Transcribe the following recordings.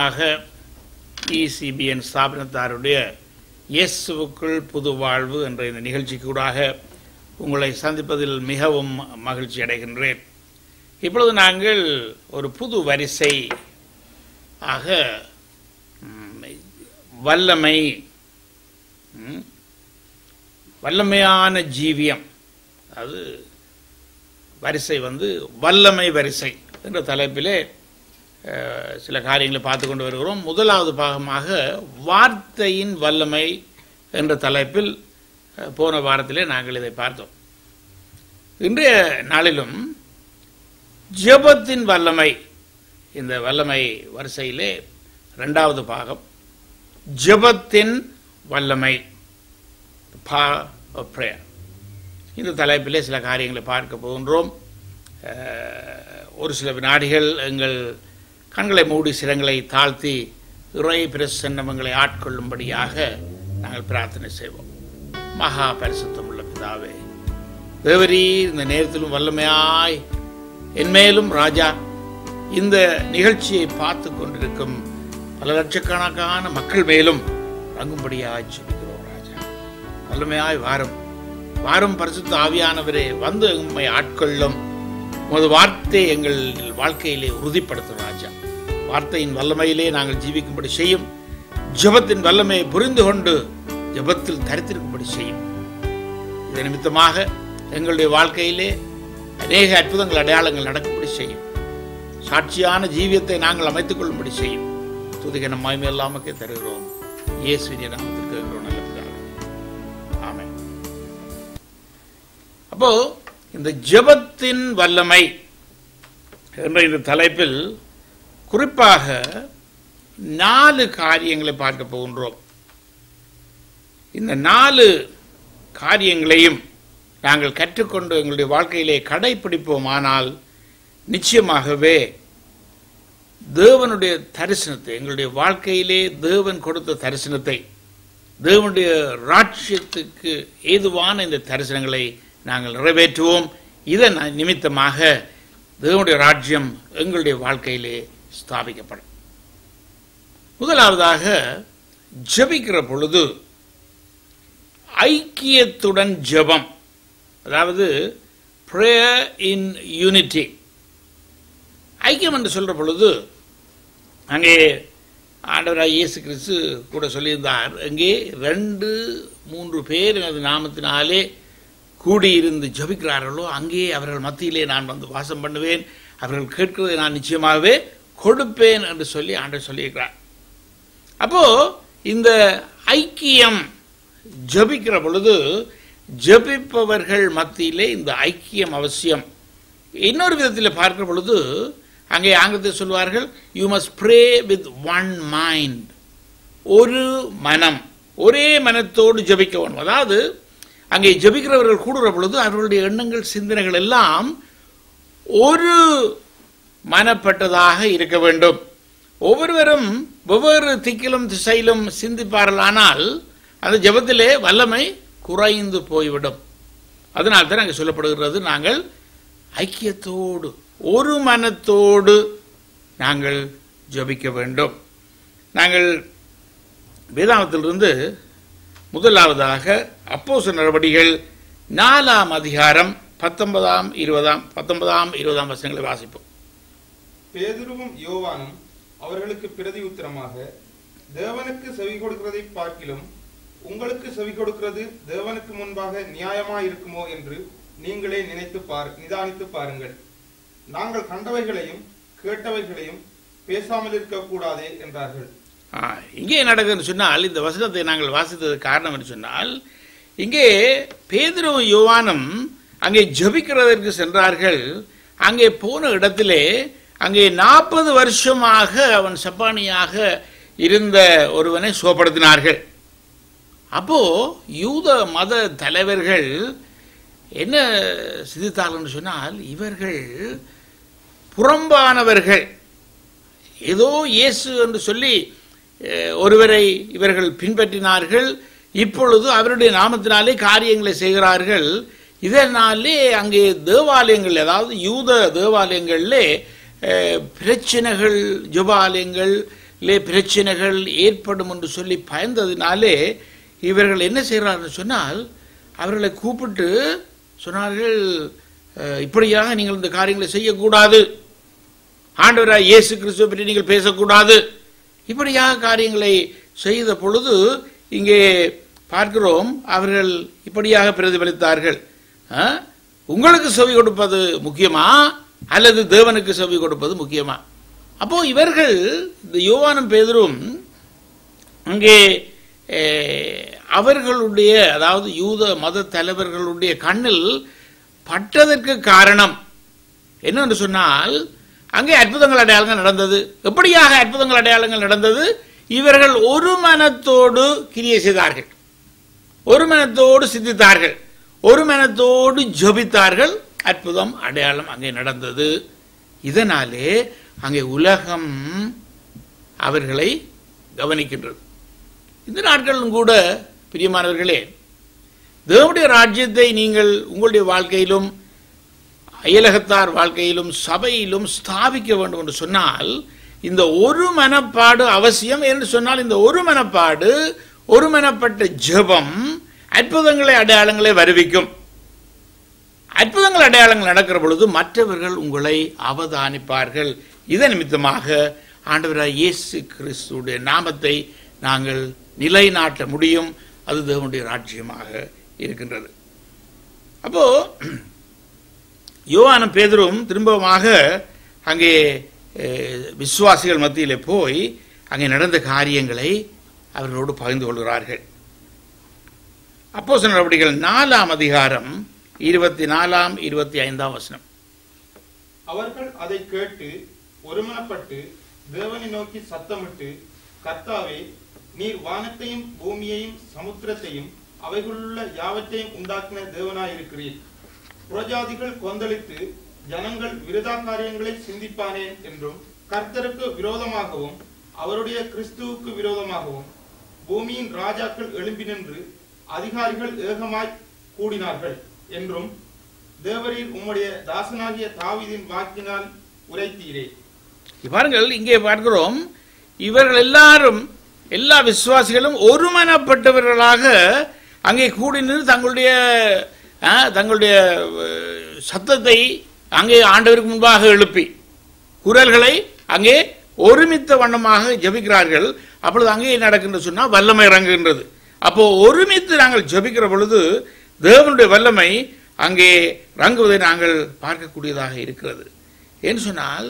மீண்டுமாக இசிபிஎன் ஸ்தாபனத்தாருடைய இயேசுவுக்குள் புது வாழ்வு என்ற இந்த நிகழ்ச்சிக்கூடாக உங்களை சந்திப்பதில் மிகவும் மகிழ்ச்சி அடைகின்றேன் இப்பொழுது நாங்கள் ஒரு புது வரிசை ஆக ம், வல்லமை ம், வல்லமையான ஜீவியம் அது வரிசை வந்து வல்லமை வரிசை என்ற தலைப்பிலே அஹ், சில காரியங்களை பார்த்து கொண்டு வருகிறோம் முதலாவது பாகமாக வார்த்தையின் வல்லமை என்ற தலைப்பில் அஹ், போன வாரத்திலே நாங்கள் இதை பார்த்தோம் இன்றைய நாளிலும் ஜெபத்தின் வல்லமை இந்த வல்லமை வரிசையிலே இரண்டாவது பாகம் ஜெபத்தின் வல்லமை power of prayer இந்த தலைப்பிலே சில காரியங்களை பார்க்க போகின்றோம் அஹ், ஒரு சில வினாடிகள் எங்கள் கண்களை மூடி சிரங்களை தாழ்த்தி இறை பிரசன்னமங்களை ஆட்கொள்ளும்படியாக நாங்கள் பிரார்த்தனை செய்வோம் மகா பரிசுத்தமுள்ள பிதாவே தேவரீர் இந்த நேரத்திலும் வல்லமையாய் என்மேலும் ராஜா இந்த நிகழ்ச்சியை பார்த்து கொண்டிருக்கும் பல லட்சக்கணக்கான மக்கள் மேலும் தங்கும்படியாய் சொல்கிறோம் ராஜா வல்லமையாய் வாரும் வாரும் பரிசுத்த ஆவியானவரே வந்து உம்மை ஆட்கொள்ளும் உமது வார்த்தை எங்கள் வாழ்க்கையிலே உறுதிப்படுத்தும் ராஜா வார்த்தையின் வல்லமையிலே நாங்கள் ஜீவிக்கும்படி செய்யும் ஜெபத்தின் வல்லமையை புரிந்து கொண்டு ஜெபத்தில் தரித்திருக்கும்படி செய்யும் இது நிமித்தமாக எங்களுடைய வாழ்க்கையிலே அநேக அற்புதங்கள் அடையாளங்கள் நடக்கும்படி செய்யும் சாட்சியான ஜீவியத்தை நாங்கள் அமைத்துக் கொள்ளும்படி செய்யும் துதிகன மகிமை எல்லாமக்கே தருகிறோம் இயேசுவின் நாமத்திற்கு இருக்கிறோம் நல்ல பிதாவே. ஆமென் அப்போ இந்த ஜெபத்தின் வல்லமை என்ற இந்த தலைப்பில் குறிப்பாக நாலு காரியங்களை பார்க்க போகின்றோம் இந்த நாலு காரியங்களையும் நாங்கள் கற்றுக்கொண்டு எங்களுடைய வாழ்க்கையிலே கடைபிடிப்போமானால் நிச்சயமாகவே தேவனுடைய தரிசனத்தை எங்களுடைய வாழ்க்கையிலே தேவன் கொடுத்த தரிசனத்தை தேவனுடைய ராட்சியத்துக்கு ஏதுவான இந்த தரிசனங்களை நாங்கள் நிறைவேற்றுவோம் இதன் நிமித்தமாக தேவனுடைய ராஜ்யம் எங்களுடைய வாழ்க்கையிலே ஸ்தாபிக்கப்படும் முதலாவதாக ஜெபிக்கிற பொழுது ஐக்கியத்துடன் ஜெபம் அதாவது ப்ரேயர் இன் யூனிட்டி ஐக்கியம் என்று சொல்ற பொழுது அங்கே ஆண்டவராக இயேசு கிறிஸ்து கூட சொல்லியிருந்தார் அங்கே ரெண்டு மூன்று பேர் எனது நாமத்தினாலே கூடியிருந்து ஜபிக்கிறார்களோ அங்கே அவர்கள் மத்தியிலே நான் வந்து வாசம் பண்ணுவேன் அவர்கள் கேட்கிறதை நான் நிச்சயமாகவே கொடுப்பேன் என்று சொல்லி ஆண்டவர் சொல்லியிருக்கிறார் அப்போ இந்த ஐக்கியம் ஜபிக்கிற பொழுது ஜபிப்பவர்கள் மத்தியிலே இந்த ஐக்கியம் அவசியம் இன்னொரு விதத்தில் பார்க்கிற பொழுது அங்கே ஆங்கிலத்தில் சொல்வார்கள் you must pray with one mind ஒரு மனம் ஒரே மனத்தோடு ஜபிக்க வேண்டும் அதாவது அங்கே ஜபிக்கிறவர்கள் கூடுற பொழுது அவர்களுடைய எண்ணங்கள் சிந்தனைகள் எல்லாம் ஒரு மனப்பட்டதாக இருக்க வேண்டும் ஒவ்வொருவரும் ஒவ்வொரு திக்கிலும் திசையிலும் சிந்திப்பார்களானால் அந்த ஜபத்திலே வல்லமை குறைந்து போய்விடும் அதனால் தான் அங்கே சொல்லப்படுகிறது நாங்கள் ஐக்கியத்தோடு ஒரு மனத்தோடு நாங்கள் ஜபிக்க வேண்டும் நாங்கள் வேதாந்தத்திலிருந்து முதலாவதாக அப்போச நடவடிக்கைகள் நாலாம் அதிகாரம் பத்தொன்பதாம் இருபதாம் பத்தொன்பதாம் இருபதாம் வசனங்களை வாசிப்போம் பேதுருவும் யோவானும் அவர்களுக்கு பிரதி உத்தரமாக தேவனுக்கு செவி கொடுக்கிறதை பார்க்கிலும் உங்களுக்கு செவி கொடுக்கிறது தேவனுக்கு முன்பாக நியாயமாய் இருக்குமோ என்று நீங்களே நினைத்து பார் நிதானித்து பாருங்கள் நாங்கள் கண்டவைகளையும் கேட்டவைகளையும் பேசாமல் இருக்கக்கூடாதே என்றார்கள் ஆ, இங்கே என்ன நடக்குதுன்னு சொன்னால் இந்த வசனத்தை நாங்கள் வாசித்தது காரணம் என்று சொன்னால் இங்கே பேதுருவும் யோவானும் அங்கே ஜெபிக்கிறதற்கு சென்றார்கள் அங்கே போன இடத்திலே அங்கே நாற்பது வருஷமாக அவன் சப்பானியாக இருந்த ஒருவனை சுகப்படுத்தினார்கள் அப்போ யூத மத தலைவர்கள் என்ன சிந்தித்தார்கள் சொன்னால் இவர்கள் புறம்பானவர்கள் ஏதோ இயேசு என்று சொல்லி அஹ், ஒருவரை இவர்கள் பின்பற்றினார்கள் இப்பொழுது அவருடைய நாமத்தினாலே காரியங்களை செய்கிறார்கள் இதனாலே அங்கே தேவாலயங்கள் அதாவது யூத தேவாலயங்களிலே அஹ், பிரச்சனைகள் ஜபாலயங்கள் இல்லை பிரச்சனைகள் ஏற்படும் என்று சொல்லி பயந்ததினாலே இவர்கள் என்ன செய்கிறார்கள் சொன்னால் அவர்களை கூப்பிட்டு சொன்னார்கள் "அஹ், இப்படியாக நீங்கள் இந்த காரியங்களை செய்யக்கூடாது ஆண்டவராய் இயேசு கிறிஸ்துவை பற்றி நீங்கள் பேசக்கூடாது இப்படியாக காரியங்களை செய்த பொழுது இங்கே பார்க்கிறோம் அவர்கள் இப்படியாக பிரதிபலித்தார்கள் ஆ? உங்களுக்கு செவி கொடுப்பது முக்கியமா அல்லது தேவனுக்கு செவி கொடுப்பது முக்கியமா அப்போ இவர்கள் இந்த யோவானும் பேதரும் அங்கே அஹ், அவர்களுடைய அதாவது யூத மத தலைவர்களுடைய கண்ணில் பட்டதற்கு காரணம் என்னன்னு சொன்னால் அங்கே அற்புதங்கள் அடையாளங்கள் நடந்தது எப்படியாக அற்புதங்கள் அடையாளங்கள் நடந்தது இவர்கள் ஒரு மனத்தோடு கிரியை செய்தார்கள் ஒரு மனத்தோடு சிந்தித்தார்கள் ஒரு மனத்தோடு ஜெபித்தார்கள் அற்புதம் அடையாளம் அங்கே நடந்தது இதனாலே அங்கே உலகம் அவர்களை கவனிக்கின்றது இந்த நாட்களிலும் கூட பிரியமானவர்களே தேவனுடைய ராஜ்யத்தை நீங்கள் உங்களுடைய வாழ்க்கையிலும் அயலகத்தார் வாழ்க்கையிலும் சபையிலும் ஸ்தாபிக்க வேண்டும் என்று சொன்னால் இந்த ஒரு மனப்பாடு அவசியம் என்று சொன்னால் இந்த ஒரு மனப்பாடு ஒரு மனப்பட்ட ஜெபம் அற்புதங்களை அடையாளங்களை வருவிக்கும் அற்புதங்கள் அடையாளங்கள் நடக்கிற பொழுது மற்றவர்கள் உங்களை அவதானிப்பார்கள் இதன் நிமித்தமாக ஆண்டவராய் இயேசு கிறிஸ்துடைய நாமத்தை நாங்கள் நிலைநாட்ட முடியும் அது தேவனுடைய ராஜ்யமாக இருக்கின்றது அப்போ யோவானும் பேதரும் திரும்பமாக அங்கே அஹ், விசுவாசிகள் மத்தியிலே போய் அங்கே நடந்த காரியங்களை அவர்களோடு பகிர்ந்து கொள்கிறார்கள் அப்போ நடவடிக்கைகள் நாலாம் அதிகாரம் இருபத்தி நாலாம் இருபத்தி ஐந்தாம் வசனம் அவர்கள் அதை கேட்டு ஒருமனப்பட்டு தேவனை நோக்கி சத்தமிட்டு கர்த்தாவே நீர் வானத்தையும் பூமியையும் சமுத்திரத்தையும் அவைகளுள்ள யாவற்றையும் உண்டாக்கின தேவனாயிருக்கிறீர் புறஜாதிகள் கொந்தளித்து ஜனங்கள் விருதா காரியங்களை சிந்திப்பானேன் என்றும் கர்த்தருக்கு விரோதமாகவும் அவருடைய கிறிஸ்துவுக்கு விரோதமாகவும் பூமியின் ராஜாக்கள் எழும்பி நின்று அதிகாரிகள் ஏகமாய் கூடினார்கள் என்றும் தேவரீர் உம்முடைய தாசனாகிய தாவீதின் வாக்கினால் உரைத்தீரே பாருங்கள் இங்கே பார்க்கிறோம் இவர்கள் எல்லாரும் எல்லா விசுவாசிகளும் ஒருமனப்பட்டவர்களாக அங்கே கூடி நின்று தங்களுடைய ஆ, தங்களுடைய அஹ், சத்தத்தை அங்கே ஆண்டவருக்கு முன்பாக எழுப்பி குரல்களை அங்கே ஒருமித்த வண்ணமாக ஜெபிக்கிறார்கள் அப்பொழுது அங்கே என்ன நடக்கின்றது சொன்னால் வல்லமை இறங்குகின்றது அப்போ ஒருமித்து நாங்கள் ஜெபிக்கிற பொழுது தேவனுடைய வல்லமை அங்கே இறங்குவதை நாங்கள் பார்க்கக்கூடியதாக இருக்கிறது ஏன்னு சொன்னால்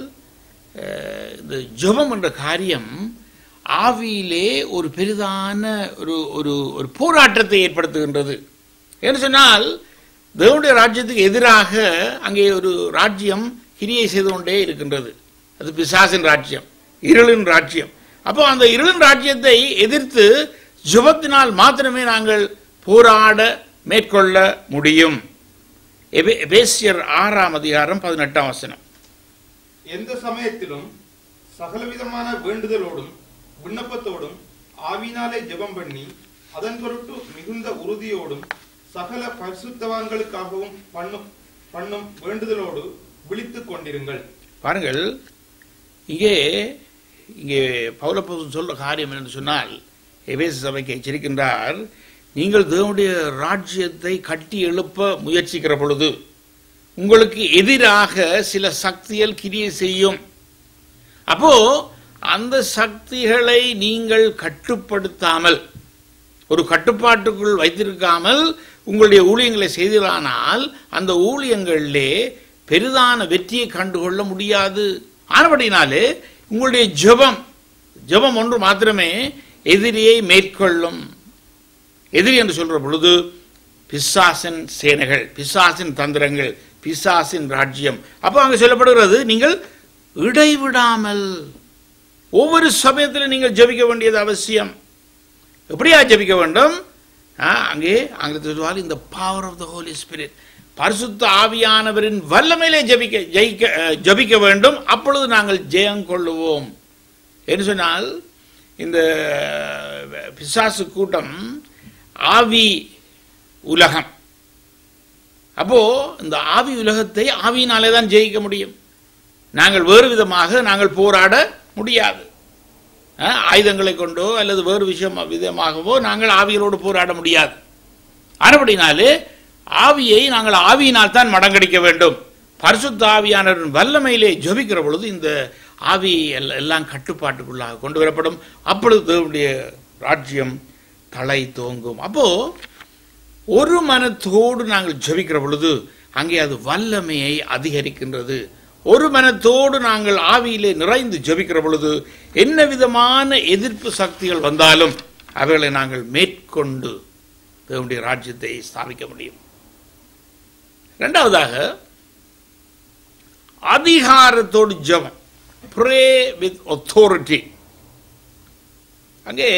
அஹ், இந்த ஜெபம் என்ற காரியம் ஆவியிலே ஒரு பெரிதான ஒரு ஒரு ஒரு போராட்டத்தை ஏற்படுத்துகின்றது என்று சொன்னால் தேவனுடைய ராஜ்யத்துக்கு எதிராக அங்கே ஒரு ராஜ்யம் கிரியை செய்து கொண்டே இருக்கின்றது அது பிசாசின் ராஜ்யம் இருளின் ராஜ்யம் அப்போ அந்த இருளின் ராஜ்யத்தை எதிர்த்து ஜெபத்தினால் மாத்திரமே நாங்கள் போராட மேற்கொள்ள முடியும் எபே- எபேசியர் ஆறாம் அதிகாரம் பதினெட்டாம் வசனம் எந்த சமயத்திலும் சகலவிதமான வேண்டுதலோடும் விண்ணப்பத்தோடும் ஆவினாலே ஜெபம் பண்ணி அதன் பொருட்டு மிகுந்த உறுதியோடும் சகல பரிசுத்தவான்களுக்காகவும் பண்ணும் பண்ணும் வேண்டுதலோடு விழித்துக் கொண்டிருங்கள் பாருங்கள் இங்கே இங்கே பௌலப்போசன் சொல்ற காரியம் என்று சொன்னால் எபேசு சபைக்கு எச்சரிக்கின்றார் நீங்கள் தேவனுடைய ராஜ்யத்தை கட்டி எழுப்ப முயற்சிக்கிற பொழுது உங்களுக்கு எதிராக சில சக்திகள் கிரியை செய்யும் அப்போ அந்த சக்திகளை நீங்கள் கட்டுப்படுத்தாமல் ஒரு கட்டுப்பாட்டுக்குள் வைத்திருக்காமல் உங்களுடைய ஊழியங்களை செய்தீர்களானால் அந்த ஊழியங்களிலே பெரிதான வெற்றியை கண்டுகொள்ள முடியாது ஆனபடினாலே உங்களுடைய ஜெபம் ஜெபம் ஒன்று மாத்திரமே எதிரியை மேற்கொள்ளும் எதிரி என்று சொல்ற பொழுது பிசாசின் சேனைகள் பிசாசின் தந்திரங்கள் பிசாசின் ராஜ்யம் அப்போ அங்கே சொல்லப்படுகிறது நீங்கள் இடைவிடாமல் ஒவ்வொரு சமயத்திலும் நீங்கள் ஜெபிக்க வேண்டியது அவசியம் எப்படியா ஜெபிக்க வேண்டும் ஆ, அங்கே ஆங்கிலத்தில் சொல்வார் இந்த power of the Holy Spirit பரிசுத்த ஆவியானவரின் வல்லமையிலே ஜெபிக்க ஜெயிக்க அஹ், ஜெபிக்க வேண்டும் அப்பொழுது நாங்கள் ஜெயம் கொள்ளுவோம் என்று சொன்னால் இந்த அஹ், பிசாசு கூட்டம் ஆவி உலகம் அப்போ இந்த ஆவி உலகத்தை ஆவியினாலே தான் ஜெயிக்க முடியும் நாங்கள் வேறு விதமாக நாங்கள் போராட முடியாது அஹ், ஆயுதங்களை கொண்டோ அல்லது வேறு விஷயம் விதமாகவோ நாங்கள் ஆவிகளோடு போராட முடியாது ஆனபடினாலே ஆவியை நாங்கள் ஆவியினால் தான் மடங்கடிக்க வேண்டும் பரிசுத்த ஆவியானவரின் வல்லமையிலே ஜெபிக்கிற பொழுது இந்த ஆவி எல்- எல்லாம் கட்டுப்பாட்டுக்குள்ளாக கொண்டு வரப்படும் அப்பொழுது தேவனுடைய ராஜ்யம் தலை தோங்கும் அப்போ ஒரு மனத்தோடு நாங்கள் ஜெபிக்கிற பொழுது அங்கே அது வல்லமையை அதிகரிக்கின்றது ஒரு மனத்தோடு நாங்கள் ஆவியிலே நிறைந்து ஜெபிக்கிற பொழுது என்ன விதமான எதிர்ப்பு சக்திகள் வந்தாலும் அவைகளை நாங்கள் மேற்கொண்டு தேவனுடைய ராஜ்யத்தை ஸ்தாபிக்க முடியும் இரண்டாவதாக அதிகாரத்தோடு ஜெபம் ப்ரே வித் authority அங்கே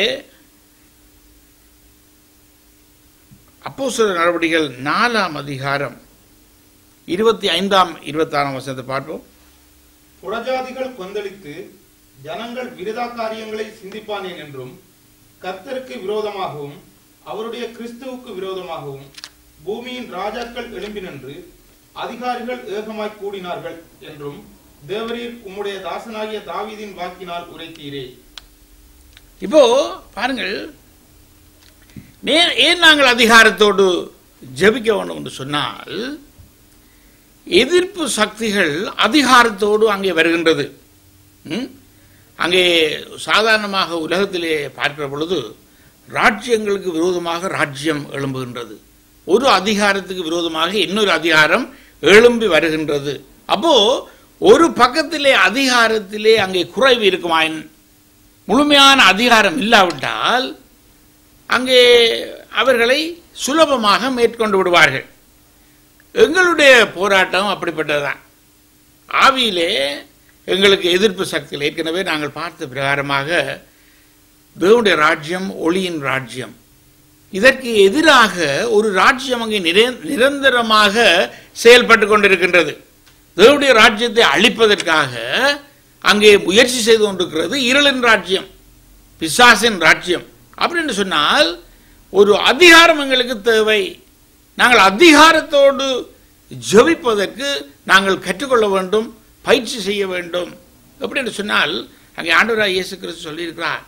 அப்போஸ்தலர் நடவடிக்கைகள் நாலாம் அதிகாரம் இருபத்தி ஐந்தாம் இருபத்தாறாம் வசனத்தை பார்ப்போம் புறஜாதிகள் கொந்தளித்து ஜனங்கள் விருதா காரியங்களை சிந்திப்பானேன் என்றும் கர்த்தருக்கு விரோதமாகவும் அவருடைய கிறிஸ்துவுக்கு விரோதமாகவும் பூமியின் ராஜாக்கள் எழும்பி நின்று அதிகாரிகள் ஏகமாய் கூடினார்கள் என்றும் தேவரீர் உம்முடைய தாசனாகிய தாவீதின் வாக்கினால் உரைத்தீரே இப்போ பாருங்கள் நே- ஏன் நாங்கள் அதிகாரத்தோடு ஜெபிக்க வேண்டும் என்று சொன்னால் எதிர்ப்பு சக்திகள் அதிகாரத்தோடு அங்கே வருகின்றது ம்? அங்கே சாதாரணமாக உலகத்திலே பார்க்கிற பொழுது ராஜ்யங்களுக்கு விரோதமாக ராஜ்யம் எழும்புகின்றது ஒரு அதிகாரத்துக்கு விரோதமாக இன்னொரு அதிகாரம் எழும்பி வருகின்றது அப்போ ஒரு பக்கத்திலே அதிகாரத்திலே அங்கே குறைவு இருக்குமாயின் முழுமையான அதிகாரம் இல்லாவிட்டால் அங்கே அவர்களை சுலபமாக மேற்கொண்டு விடுவார்கள் எங்களுடைய போராட்டம் அப்படிப்பட்டதுதான் ஆவியிலே எங்களுக்கு எதிர்ப்பு சக்திகள் ஏற்கனவே நாங்கள் பார்த்த பிரகாரமாக தேவனுடைய ராஜ்யம் ஒளியின் ராஜ்யம் இதற்கு எதிராக ஒரு ராஜ்யம் அங்கே நிர- நிரந்தரமாக செயல்பட்டு கொண்டிருக்கின்றது தேவனுடைய ராஜ்யத்தை அழிப்பதற்காக அங்கே முயற்சி செய்து கொண்டிருக்கிறது இருளின் ராஜ்யம் பிசாசின் ராஜ்யம் அப்படின்னு சொன்னால் ஒரு அதிகாரம் எங்களுக்கு தேவை நாங்கள் அதிகாரத்தோடு ஜெபிப்பதற்கு நாங்கள் கற்றுக்கொள்ள வேண்டும் பயிற்சி செய்ய வேண்டும் அப்படின்னு சொன்னால் அங்கே ஆண்டவராக இயேசு கிறிஸ்து சொல்லியிருக்கிறார்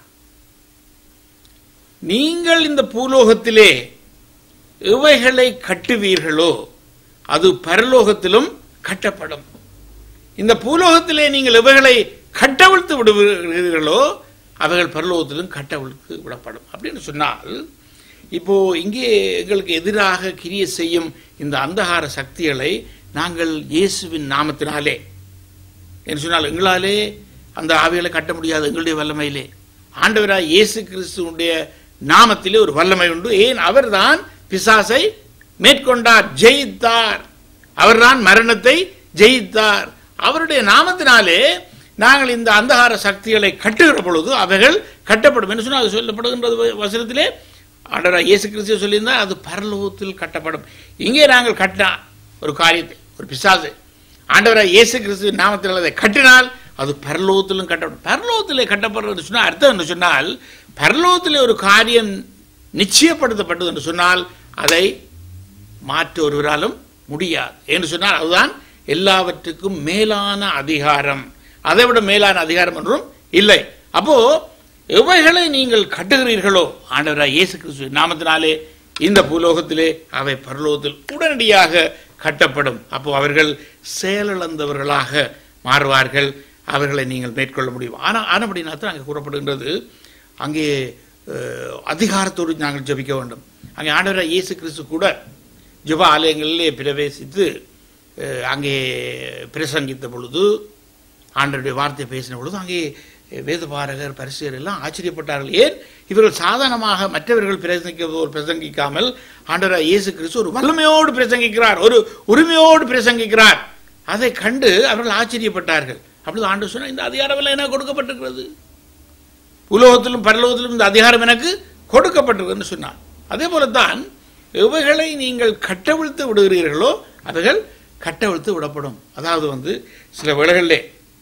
நீங்கள் இந்த பூலோகத்திலே எவைகளை கட்டுவீர்களோ அது பரலோகத்திலும் கட்டப்படும் இந்த பூலோகத்திலே நீங்கள் எவைகளை கட்டவிழ்த்து விடுவீர்களோ அவைகள் பரலோகத்திலும் கட்டவிழ்த்து விடப்படும் அப்படின்னு சொன்னால் இப்போ இங்கே எங்களுக்கு எதிராக கிரிய செய்யும் இந்த அந்தகார சக்திகளை நாங்கள் இயேசுவின் நாமத்தினாலே என்று சொன்னால் எங்களாலே அந்த ஆவிகளை கட்ட முடியாது எங்களுடைய வல்லமையிலே ஆண்டவராய் இயேசு கிறிஸ்துவுடைய நாமத்திலே ஒரு வல்லமை உண்டு ஏன் அவர்தான் பிசாசை மேற்கொண்டார் ஜெயித்தார் அவர்தான் மரணத்தை ஜெயித்தார் அவருடைய நாமத்தினாலே நாங்கள் இந்த அந்தகார சக்திகளை கட்டுகிற பொழுது அவைகள் கட்டப்படும் என்று சொன்னால் அது சொல்லப்படுகின்றது வ- வசனத்திலே ஆண்டவராய் இயேசு கிறிஸ்து சொல்லியிருந்தால் அது பரலோகத்தில் கட்டப்படும் இங்கே நாங்கள் கட்டினா ஒரு காரியத்தை ஒரு பிசாசை ஆண்டவராய் இயேசு கிறிஸ்து நாமத்தில் அதை கட்டினால் அது பரலோகத்திலும் கட்டப்படும் பரலோகத்திலே கட்டப்படுறது சொன்னால் அர்த்தம் என்று சொன்னால் பரலோகத்திலே ஒரு காரியம் நிச்சயப்படுத்தப்பட்டது என்று சொன்னால் அதை மாற்ற ஒருவராலும் முடியாது என்று சொன்னால் அதுதான் எல்லாவற்றுக்கும் மேலான அதிகாரம் அதை விட மேலான அதிகாரம் என்றும் இல்லை அப்போ எவைகளை நீங்கள் கட்டுகிறீர்களோ ஆண்டவராய் இயேசு கிறிஸ்து நாமத்தினாலே இந்த பூலோகத்திலே அவை பரலோகத்தில் உடனடியாக கட்டப்படும் அப்போ அவர்கள் செயலிழந்தவர்களாக மாறுவார்கள் அவர்களை நீங்கள் மேற்கொள்ள முடியும் ஆனால் ஆனபடினா தான் அங்கே கூறப்படுகின்றது அங்கே அஹ், அதிகாரத்தோடு நாங்கள் ஜெபிக்க வேண்டும் அங்கே ஆண்டவராய் இயேசு கிறிஸ்து கூட ஜெப ஆலயங்களிலே பிரவேசித்து அஹ், அங்கே பிரசங்கித்த பொழுது ஆண்டவருடைய வார்த்தை பேசின பொழுது அங்கே வேதபாரகர் பரிசுயர் எல்லாம் ஆச்சரியப்பட்டார்கள் ஏன் இவர்கள் சாதாரணமாக மற்றவர்கள் பிரசங்கிக்க போல் பிரசங்கிக்காமல் ஆண்டவராய் இயேசு கிறிஸ்து ஒரு வல்லமையோடு பிரசங்கிக்கிறார் ஒரு உரிமையோடு பிரசங்கிக்கிறார் அதை கண்டு அவர்கள் ஆச்சரியப்பட்டார்கள் அப்பொழுது ஆண்டு சொன்ன இந்த அதிகாரம் எல்லாம் எனக்கு கொடுக்கப்பட்டிருக்கிறது உலோகத்திலும் பரலோகத்திலும் இந்த அதிகாரம் எனக்கு கொடுக்கப்பட்டிருக்குன்னு சொன்னார் அதே போலத்தான் எவைகளை நீங்கள் கட்டவிழ்த்து விடுகிறீர்களோ அவைகள் கட்டவிழ்த்து விடப்படும் அதாவது வந்து சில வேளைகளிலே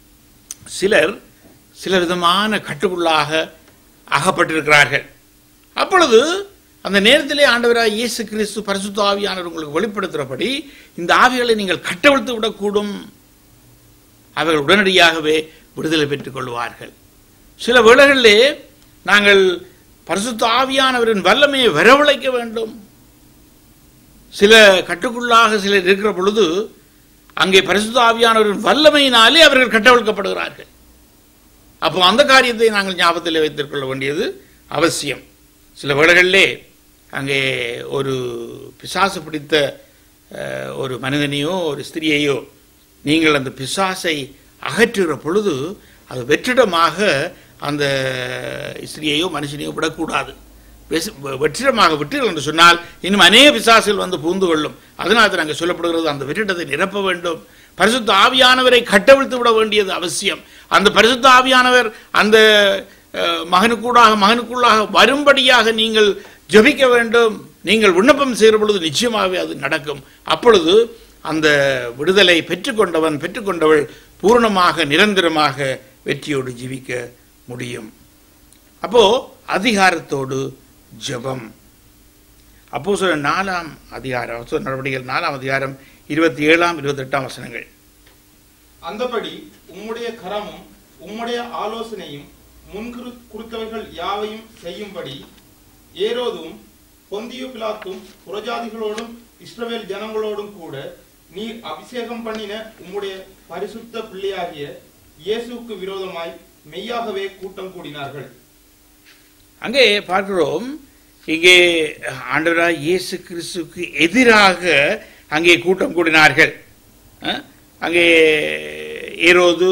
சிலர் சில விதமான கட்டுக்குள்ளாக அகப்பட்டிருக்கிறார்கள் அப்பொழுது அந்த நேரத்திலே ஆண்டவராய் இயேசு கிறிஸ்து பரிசுத்த ஆவியானவர் உங்களுக்கு வெளிப்படுத்துகிறபடி இந்த ஆவிகளை நீங்கள் கட்டவிழ்த்து விடக்கூடும் அவர்கள் உடனடியாகவே விடுதலை பெற்றுக் கொள்வார்கள் சில வேளைகளிலே நாங்கள் பரிசுத்த ஆவியானவரின் வல்லமையை வரவழைக்க வேண்டும் சில கட்டுக்குள்ளாக சிலர் இருக்கிற பொழுது அங்கே பரிசுத்த ஆவியானவரின் வல்லமையினாலே அவர்கள் கட்டவிழ்க்கப்படுகிறார்கள் அப்போ அந்த காரியத்தை நாங்கள் ஞாபகத்தில் வைத்துக் கொள்ள வேண்டியது அவசியம் சில வேளைகளிலே அங்கே ஒரு பிசாசு பிடித்த அஹ், ஒரு மனிதனையோ ஒரு ஸ்திரியையோ நீங்கள் அந்த பிசாசை அகற்றுகிற பொழுது அது வெற்றிடமாக அந்த ஸ்திரியையோ மனுஷனையோ விடக்கூடாது வெஸ்- வெ- வெற்றிடமாக விட்டீர்கள் என்று சொன்னால் இன்னும் அநேக பிசாசுகள் வந்து புகுந்து கொள்ளும் அதனால் அது நாங்கள் சொல்லப்படுகிறது அந்த வெற்றிடத்தை நிரப்ப வேண்டும் பரிசுத்த ஆவியானவரை கட்டவிழ்த்து விட வேண்டியது அவசியம் அந்த பரிசுத்த ஆவியானவர் அந்த அஹ், மகனுக்கூடாக மகனுக்குள்ளாக வரும்படியாக நீங்கள் ஜெபிக்க வேண்டும் நீங்கள் விண்ணப்பம் செய்கிற பொழுது நிச்சயமாகவே அது நடக்கும் அப்பொழுது அந்த விடுதலை பெற்றுக்கொண்டவன் பெற்றுக்கொண்டவள் பூரணமாக நிரந்தரமாக வெற்றியோடு ஜீவிக்க முடியும் அப்போ அதிகாரத்தோடு ஜெபம் அப்போ சொல்ல நாலாம் அதிகாரம் அப்போஸ்தலர் நடவடிக்கைகள் நாலாம் அதிகாரம் இருபத்தி ஏழாம் இருபத்தி எட்டாம் வசனங்கள் அந்தபடி உம்முடைய கரமும் உம்முடைய ஆலோசனையும் முன்குறு குறித்தவைகள் யாவையும் செய்யும்படி ஏரோதும் பொந்தியு பிலாத்தும் புறஜாதிகளோடும் இஸ்ரவேல் ஜனங்களோடும் கூட நீர் அபிஷேகம் பண்ணின உம்முடைய பரிசுத்த பிள்ளையாகிய இயேசுவுக்கு விரோதமாய் மெய்யாகவே கூட்டம் கூடினார்கள் அங்கே பார்க்கிறோம் இங்கே ஆண்டவராய் இயேசு கிறிஸ்துக்கு எதிராக அங்கே கூட்டம் கூடினார்கள் அஹ், அங்கே ஏரோது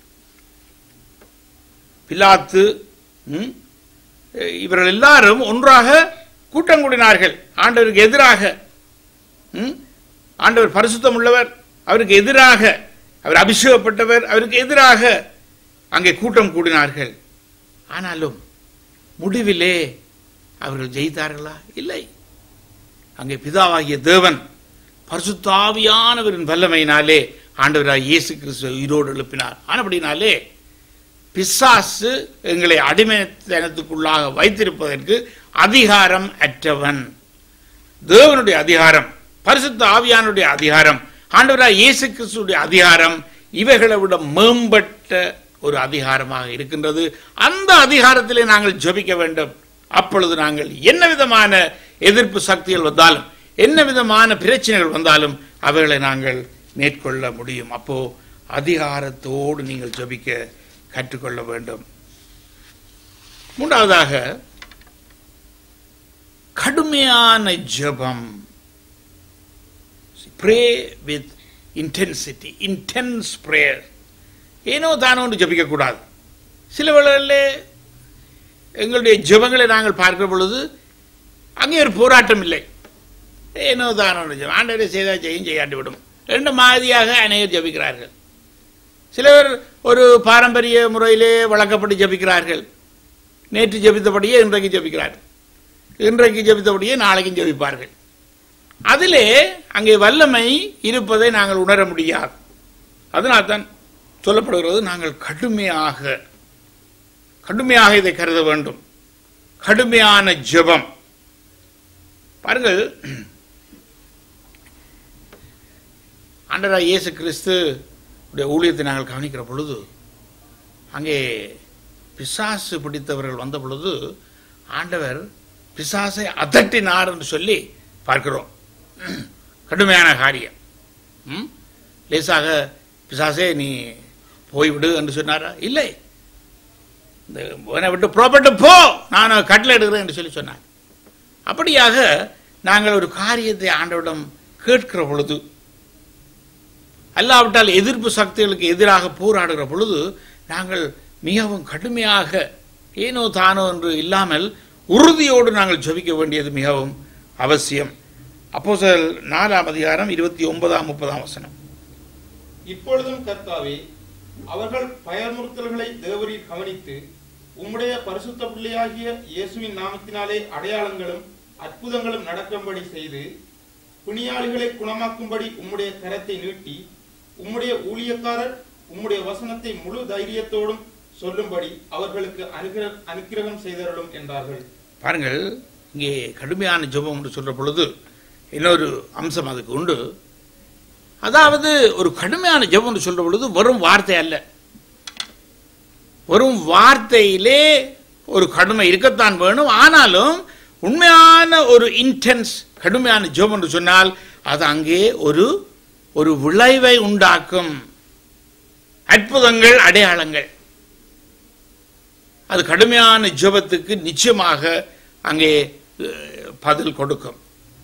பிலாத்து ம், இவர்கள் எல்லாரும் ஒன்றாக கூட்டம் கூடினார்கள் ஆண்டவருக்கு எதிராக ம், ஆண்டவர் பரிசுத்தம் உள்ளவர் அவருக்கு எதிராக அவர் அபிஷேகப்பட்டவர் அவருக்கு எதிராக அங்கே கூட்டம் கூடினார்கள் ஆனாலும் முடிவிலே அவர்கள் ஜெயித்தார்களா இல்லை அங்கே பிதாவாகிய தேவன் பரிசுத்தாவியானவரின் வல்லமையினாலே ஆண்டவராய் இயேசு கிறிஸ்துவை உயிரோடு எழுப்பினார் ஆனபடினாலே பிசாசு எங்களை அடிமைத்தனத்துக்குள்ளாக வைத்திருப்பதற்கு அதிகாரம் அற்றவன் தேவனுடைய அதிகாரம் பரிசுத்த ஆவியானுடைய அதிகாரம் ஆண்டவராய் இயேசு கிறிஸ்துடைய அதிகாரம் இவைகளை விட மேம்பட்ட ஒரு அதிகாரமாக இருக்கின்றது அந்த அதிகாரத்திலே நாங்கள் ஜெபிக்க வேண்டும் அப்பொழுது நாங்கள் என்ன விதமான எதிர்ப்பு சக்திகள் வந்தாலும் என்ன விதமான பிரச்சனைகள் வந்தாலும் அவைகளை நாங்கள் மேற்கொள்ள முடியும் அப்போ அதிகாரத்தோடு நீங்கள் ஜெபிக்க கற்றுக்கொள்ள வேண்டும் மூன்றாவதாக கடுமையான ஜெபம் pray with intensity intense prayer ஏனோ தானோன்னு ஜபிக்கக்கூடாது சில வேளைகளில் எங்களுடைய ஜெபங்களை நாங்கள் பார்க்கிற பொழுது அங்கே ஒரு போராட்டம் இல்லை ஏனோ தானோன்னு ஜெபம் ஆண்டவரை செய்தால் செய்யும் செய்யாட்டி விடும் ரெண்டு மாதிரியாக அநேகர் ஜபிக்கிறார்கள் சிலர் ஒரு பாரம்பரிய முறையிலே வழக்கப்படி ஜபிக்கிறார்கள் நேற்று ஜபித்தபடியே இன்றைக்கு ஜபிக்கிறார்கள் இன்றைக்கு ஜபித்தபடியே நாளைக்கும் ஜபிப்பார்கள் அதிலே அங்கே வல்லமை இருப்பதை நாங்கள் உணர முடியாது அதனால்தான் சொல்லப்படுகிறது நாங்கள் கடுமையாக கடுமையாக இதை கருத வேண்டும் கடுமையான ஜெபம் பாருங்கள் ஆண்டரா இயேசு கிறிஸ்து உடைய ஊழியத்தை நாங்கள் கவனிக்கிற பொழுது அங்கே பிசாசு பிடித்தவர்கள் வந்த பொழுது ஆண்டவர் பிசாசை அதட்டினார் என்று சொல்லி பார்க்கிறோம் கடுமையான காரியம் ம்? லேசாக பிசாசே நீ போய்விடு என்று சொன்னாரா இல்லை இந்த உன்னை விட்டு புறப்பட்டு போ நான் கட்டில் எடுக்கிறேன் என்று சொல்லி சொன்னார் அப்படியாக நாங்கள் ஒரு காரியத்தை ஆண்டவிடம் கேட்கிற பொழுது அல்லாவிட்டால் எதிர்ப்பு சக்திகளுக்கு எதிராக போராடுகிற பொழுது நாங்கள் மிகவும் கடுமையாக ஏனோ தானோ என்று இல்லாமல் உறுதியோடு நாங்கள் ஜெபிக்க வேண்டியது மிகவும் அவசியம் அப்போ நாலாம் அதிகாரம் இருபத்தி ஒன்பதாம் முப்பதாம் வசனம் இப்பொழுதும் கர்த்தாவே அவர்கள் பயமுறுத்தல்களை தேவரீர் கவனித்து உம்முடைய பரிசுத்த பிள்ளையாகிய இயேசுவின் நாமத்தினாலே அடையாளங்களும் அற்புதங்களும் நடக்கும்படி செய்து பிணியாளிகளை குணமாக்கும்படி உம்முடைய கரத்தை நீட்டி உம்முடைய ஊழியக்காரர் உம்முடைய வசனத்தை முழு தைரியத்தோடும் சொல்லும்படி அவர்களுக்கு அனுகிர அனுக்கிரகம் செய்தருளும் என்றார்கள் பாருங்கள் இங்கே கடுமையான ஜெபம் என்று சொல்ற பொழுது இன்னொரு அம்சம் அதுக்கு உண்டு அதாவது ஒரு கடுமையான ஜெபம் என்று சொல்ற பொழுது வெறும் வார்த்தை அல்ல வெறும் வார்த்தையிலே ஒரு கடுமை இருக்கத்தான் வேணும் ஆனாலும் உண்மையான ஒரு இன்டென்ஸ் கடுமையான ஜெபம் என்று சொன்னால் அது அங்கே ஒரு ஒரு விளைவை உண்டாக்கும் அற்புதங்கள் அடையாளங்கள் அது கடுமையான ஜெபத்துக்கு நிச்சயமாக அங்கே அஹ், பதில் கொடுக்கும்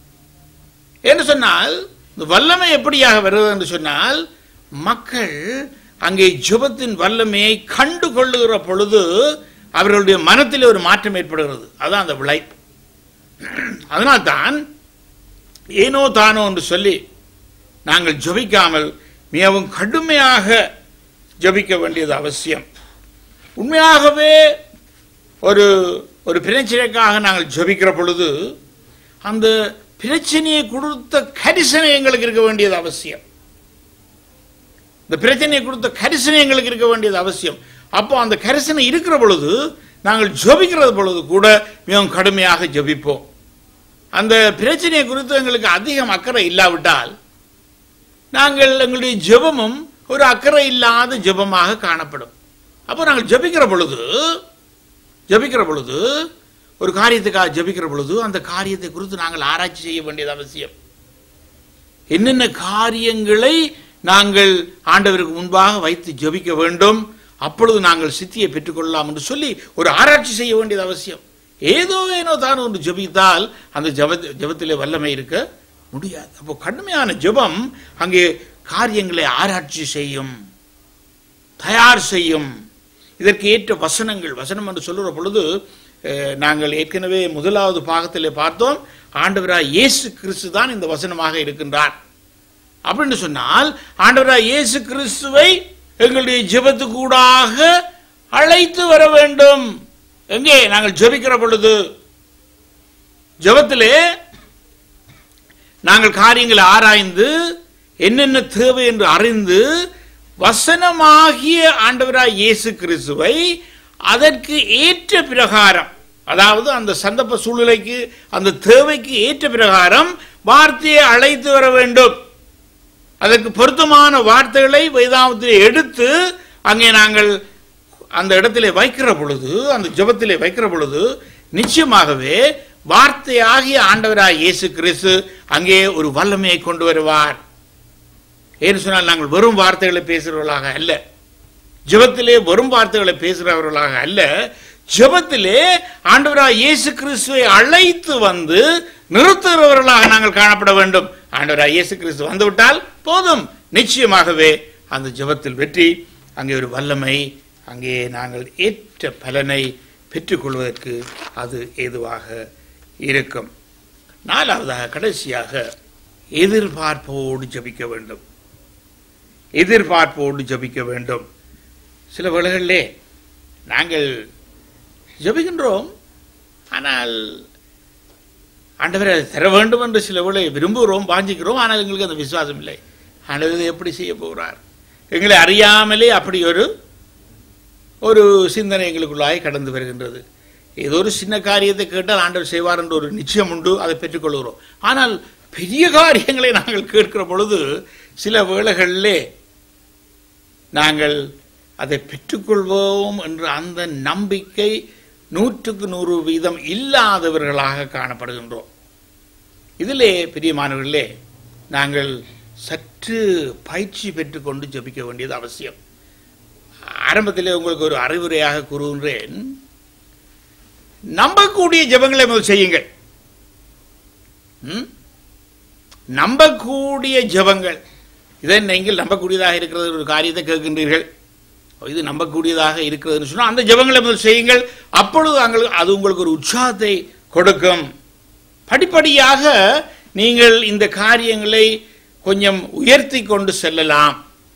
என்று சொன்னால் இந்த வல்லமை எப்படியாக வருவது என்று சொன்னால் மக்கள் அங்கே ஜெபத்தின் வல்லமையை கண்டு கொள்ளுகிற பொழுது அவர்களுடைய மனத்தில் ஒரு மாற்றம் ஏற்படுகிறது அதான் அந்த விளைப்பு அதனால்தான் ஏனோ தானோ என்று சொல்லி நாங்கள் ஜெபிக்காமல் மிகவும் கடுமையாக ஜெபிக்க வேண்டியது அவசியம் உண்மையாகவே ஒரு ஒரு பிரச்சனைக்காக நாங்கள் ஜெபிக்கிற பொழுது அந்த பிரச்சனையை கொடுத்த கரிசனை எங்களுக்கு இருக்க வேண்டியது அவசியம் இந்த பிரச்சனையை கொடுத்த கரிசனை எங்களுக்கு இருக்க வேண்டியது அவசியம் அப்போ அந்த கரிசனை இருக்கிற பொழுது நாங்கள் ஜெபிக்கிறது பொழுது கூட மிகவும் கடுமையாக ஜெபிப்போம் அந்த பிரச்சனையை குறித்து எங்களுக்கு அதிகம் அக்கறை இல்லாவிட்டால் நாங்கள் எங்களுடைய ஜெபமும் ஒரு அக்கறை இல்லாத ஜெபமாக காணப்படும் அப்போ நாங்கள் ஜெபிக்கிற பொழுது ஜெபிக்கிற பொழுது ஒரு காரியத்துக்காக ஜெபிக்கிற பொழுது அந்த காரியத்தை குறித்து நாங்கள் ஆராய்ச்சி செய்ய வேண்டியது அவசியம் என்னென்ன காரியங்களை நாங்கள் ஆண்டவருக்கு முன்பாக வைத்து ஜெபிக்க வேண்டும் அப்பொழுது நாங்கள் சித்தியை பெற்றுக்கொள்ளலாம் என்று சொல்லி ஒரு ஆராய்ச்சி செய்ய வேண்டியது அவசியம் ஏதோ ஏனோ தான் ஒன்று ஜெபித்தால் அந்த ஜப ஜெபத்திலே வல்லமை இருக்க முடியாது அப்போ கடுமையான ஜெபம் அங்கே காரியங்களை ஆராய்ச்சி செய்யும் தயார் செய்யும் இதற்கு ஏற்ற வசனங்கள் வசனம் என்று சொல்லுற பொழுது அஹ், நாங்கள் ஏற்கனவே முதலாவது பாகத்திலே பார்த்தோம் ஆண்டவராய் இயேசு கிறிஸ்து தான் இந்த வசனமாக இருக்கின்றார் அப்படின்னு சொன்னால் ஆண்டவராய் இயேசு கிறிஸ்துவை எங்களுடைய ஜெபத்துக்கூடாக அழைத்து வர வேண்டும் எங்கே நாங்கள் ஜெபிக்கிற பொழுது ஜெபத்திலே நாங்கள் காரியங்களை ஆராய்ந்து என்னென்ன தேவை என்று அறிந்து வசனமாகிய ஆண்டவராய் இயேசு கிறிஸ்துவை அதற்கு ஏற்ற பிரகாரம் அதாவது அந்த சந்தர்ப்ப சூழ்நிலைக்கு அந்த தேவைக்கு ஏற்ற பிரகாரம் வார்த்தையை அழைத்து வர வேண்டும் அதற்கு பொருத்தமான வார்த்தைகளை வேதாமத்தில் எடுத்து அங்கே நாங்கள் அந்த இடத்திலே வைக்கிற பொழுது அந்த ஜெபத்திலே வைக்கிற பொழுது நிச்சயமாகவே வார்த்தையாகிய ஆண்டவராய் இயேசு கிறிஸ்து அங்கே ஒரு வல்லமையை கொண்டு வருவார் ஏன்னு சொன்னால் நாங்கள் வெறும் வார்த்தைகளை பேசுகிறவர்களாக அல்ல ஜெபத்திலே வெறும் வார்த்தைகளை பேசுகிறவர்களாக அல்ல ஜெபத்திலே ஆண்டவராய் இயேசு கிறிஸ்துவை அழைத்து வந்து நிறுத்துகிறவர்களாக நாங்கள் காணப்பட வேண்டும் ஆண்டவராய் இயேசு கிறிஸ்து வந்துவிட்டால் போதும் நிச்சயமாகவே அந்த ஜெபத்தில் வெற்றி அங்கே ஒரு வல்லமை அங்கே நாங்கள் ஏற்ற பலனை பெற்றுக்கொள்வதற்கு அது ஏதுவாக இருக்கும் நாலாவதாக கடைசியாக எதிர்பார்ப்போடு ஜபிக்க வேண்டும் எதிர்பார்ப்போடு ஜபிக்க வேண்டும் சில வேளைகளிலே நாங்கள் ஜபிக்கின்றோம் ஆனால் ஆண்டவரை அதை தர வேண்டும் என்று சில வேளை விரும்புகிறோம் வாஞ்சிக்கிறோம் ஆனால் எங்களுக்கு அந்த விசுவாசம் இல்லை ஆண்டவர் இதை எப்படி செய்ய போகிறார் எங்களை அறியாமலே அப்படி ஒரு ஒரு சிந்தனை எங்களுக்குள்ளாய் கடந்து வருகின்றது ஏதோ ஒரு சின்ன காரியத்தை கேட்டால் ஆண்டவர் செய்வார் என்ற ஒரு நிச்சயம் உண்டு அதை பெற்றுக்கொள்கிறோம் ஆனால் பெரிய காரியங்களை நாங்கள் கேட்கிற பொழுது சில வேளைகளிலே நாங்கள் அதை பெற்றுக்கொள்வோம் என்ற அந்த நம்பிக்கை நூற்றுக்கு நூறு வீதம் இல்லாதவர்களாக காணப்படுகின்றோம் இதிலே பிரியமானவர்களே நாங்கள் சற்று பயிற்சி பெற்றுக்கொண்டு ஜபிக்க வேண்டியது அவசியம் ஆரம்பத்திலே உங்களுக்கு ஒரு அறிவுரையாக கூறுகின்றேன் நம்பக்கூடிய ஜெபங்களை முதல் செய்யுங்கள் ம்? நம்பக்கூடிய ஜெபங்கள் இதை நீங்கள் நம்பக்கூடியதாக இருக்கிறது ஒரு காரியத்தை கேட்கின்றீர்கள் இது நம்பக்கூடியதாக இருக்கிறதுன்னு சொன்னால் அந்த ஜெபங்களை முதல் செய்யுங்கள் அப்பொழுது அங்கள் அது உங்களுக்கு ஒரு உற்சாகத்தை கொடுக்கும் படிப்படியாக நீங்கள் இந்த காரியங்களை கொஞ்சம் உயர்த்தி கொண்டு செல்லலாம்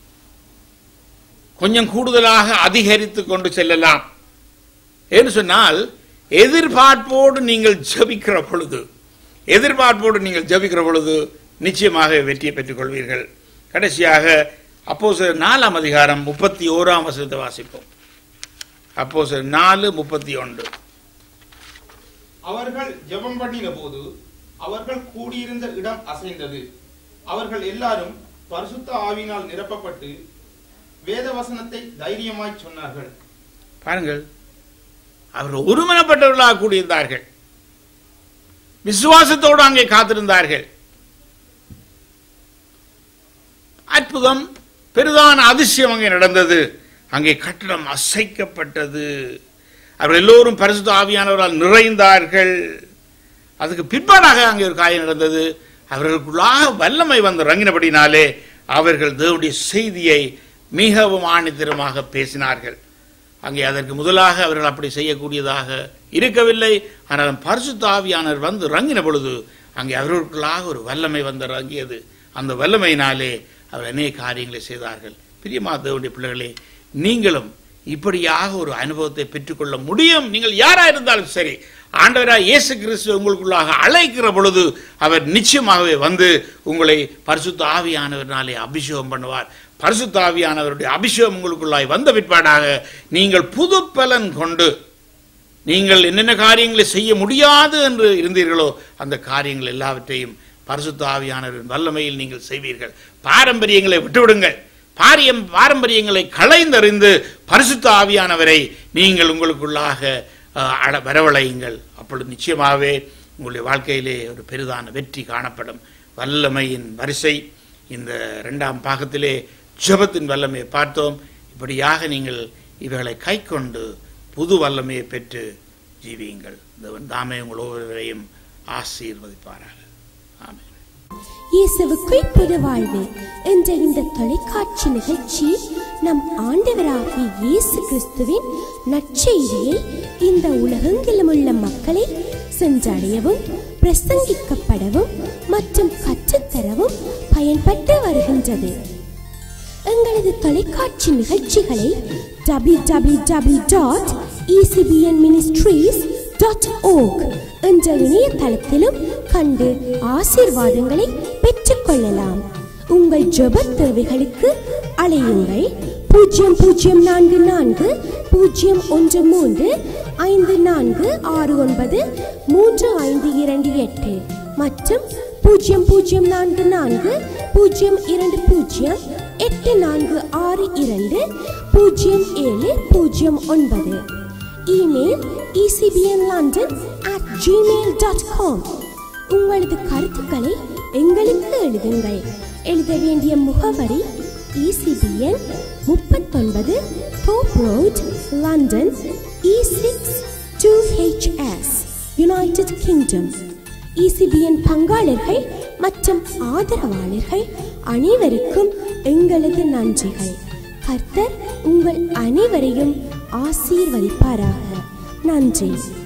கொஞ்சம் கூடுதலாக அதிகரித்து கொண்டு செல்லலாம் ஏன்னு சொன்னால் எதிர்பார்ப்போடு நீங்கள் ஜபிக்கிற பொழுது எதிர்பார்ப்போடு நீங்கள் ஜபிக்கிற பொழுது நிச்சயமாக வெற்றியை பெற்றுக் கொள்வீர்கள் கடைசியாக அப்போ நாலாம் அதிகாரம் முப்பத்தி ஓராம் வசனத்தை வாசிப்போம் அப்போ நாலு முப்பத்தி ஒன்று அவர்கள் ஜெபம் பண்ணின போது அவர்கள் கூடியிருந்த இடம் அசைந்தது அவர்கள் எல்லாரும் பரிசுத்த ஆவினால் நிரப்பப்பட்டு வேத வசனத்தை தைரியமாய் சொன்னார்கள் பாருங்கள் அவர்கள் ஒருமனப்பட்டவர்களாக கூடியிருந்தார்கள் விசுவாசத்தோடு அங்கே காத்திருந்தார்கள் அற்புதம் பெரிதான அதிசயம் அங்கே நடந்தது அங்கே கட்டடம் அசைக்கப்பட்டது அவர்கள் எல்லோரும் பரிசுத்த ஆவியானவரால் நிறைந்தார்கள் அதுக்கு பிற்பாடாக அங்கே ஒரு காரியம் நடந்தது அவர்களுக்குள்ளாக வல்லமை வந்து இறங்கினபடினாலே அவர்கள் தேவனுடைய செய்தியை மிகவும் ஆணித்தரமாக பேசினார்கள் அங்கே அதற்கு முதலாக அவர்கள் அப்படி செய்யக்கூடியதாக இருக்கவில்லை ஆனால் பரிசுத்த ஆவியானவர் வந்து இறங்கின பொழுது அங்கே அவர்களுக்குள்ளாக ஒரு வல்லமை வந்து இறங்கியது அந்த வல்லமையினாலே அவர் அநேக காரியங்களை செய்தார்கள் பிரியமா தேவனுடைய பிள்ளைகளே நீங்களும் இப்படியாக ஒரு அனுபவத்தை பெற்றுக்கொள்ள முடியும் நீங்கள் யாரா இருந்தாலும் சரி ஆண்டவராய் இயேசு கிறிஸ்து உங்களுக்குள்ளாக அழைக்கிற பொழுது அவர் நிச்சயமாகவே வந்து உங்களை பரிசுத்த ஆவியானவர்னாலே அபிஷேகம் பண்ணுவார் பரிசுத்த ஆவியானவருடைய அபிஷேகம் உங்களுக்குள்ளாய் வந்த பிற்பாடாக நீங்கள் புது பலன் கொண்டு நீங்கள் என்னென்ன காரியங்களை செய்ய முடியாது என்று இருந்தீர்களோ அந்த காரியங்கள் எல்லாவற்றையும் பரிசுத்த ஆவியானவரின் வல்லமையில் நீங்கள் செய்வீர்கள் பாரம்பரியங்களை விட்டுவிடுங்கள் பாரியம் பாரம்பரியங்களை களைந்தறிந்து பரிசுத்த ஆவியானவரை நீங்கள் உங்களுக்குள்ளாக அஹ், அட வரவழையுங்கள் அப்பொழுது நிச்சயமாகவே உங்களுடைய வாழ்க்கையிலே ஒரு பெரிதான வெற்றி காணப்படும் வல்லமையின் வரிசை இந்த இரண்டாம் பாகத்திலே ஜெபத்தின் வல்லமையை பார்த்தோம் இப்படியாக நீங்கள் இவைகளை கைக்கொண்டு புது வல்லமையை பெற்று ஜீவியுங்கள் தேவன் தாமே உங்கள் ஒவ்வொருவரையும் ஆசீர்வதிப்பாராக ஆமென் இயேசுவுக்குள் புது வாழ்வு என்ற இந்த தொலைக்காட்சி நிகழ்ச்சி நம் ஆண்டவராகிய இயேசு கிறிஸ்துவின் நற்செய்தியை இந்த உலகெங்கிலும் உள்ள மக்களை சென்றடையவும் பிரசங்கிக்கப்படவும் மற்றும் கற்றுத்தரவும் பயன்பட்டு வருகின்றது எங்களது தொலைக்காட்சி நிகழ்ச்சிகளை W W W dot ECBN ministries dot org என்ற இணையதளத்திலும் கண்டு ஆசீர்வாதங்களை பெற்றுக்கொள்ளலாம் உங்கள் ஜெப தேவைகளுக்கு அழையுங்கள் பூஜ்ஜியம் பூஜ்ஜியம் நான்கு நான்கு பூஜ்ஜியம் ஒன்று மூன்று ஐந்து நான்கு ஆறு ஒன்பது மூன்று ஐந்து இரண்டு எட்டு மற்றும் பூஜ்ஜியம் பூஜ்ஜியம் நான்கு நான்கு பூஜ்ஜியம் இரண்டு பூஜ்ஜியம் எட்டு நான்கு ஆறு இரண்டு பூஜ்ஜியம் ஏழு பூஜ்ஜியம் ஒன்பது email ECBN London at Gmail dot com உங்களது கருத்துக்களை எங்களுக்கு எழுதுங்கள் எழுத வேண்டிய முகவரி இசிபிஎன் முப்பத்தொன்பது Pope road London E six two HS United Kingdom ECBN பங்காளர்கள் மற்றும் ஆதரவாளர்கள் அனைவருக்கும் எங்களது நன்றிகள் கர்த்தர் உங்கள் அனைவரையும் ஆசீர்வதிப்பாராக நன்றி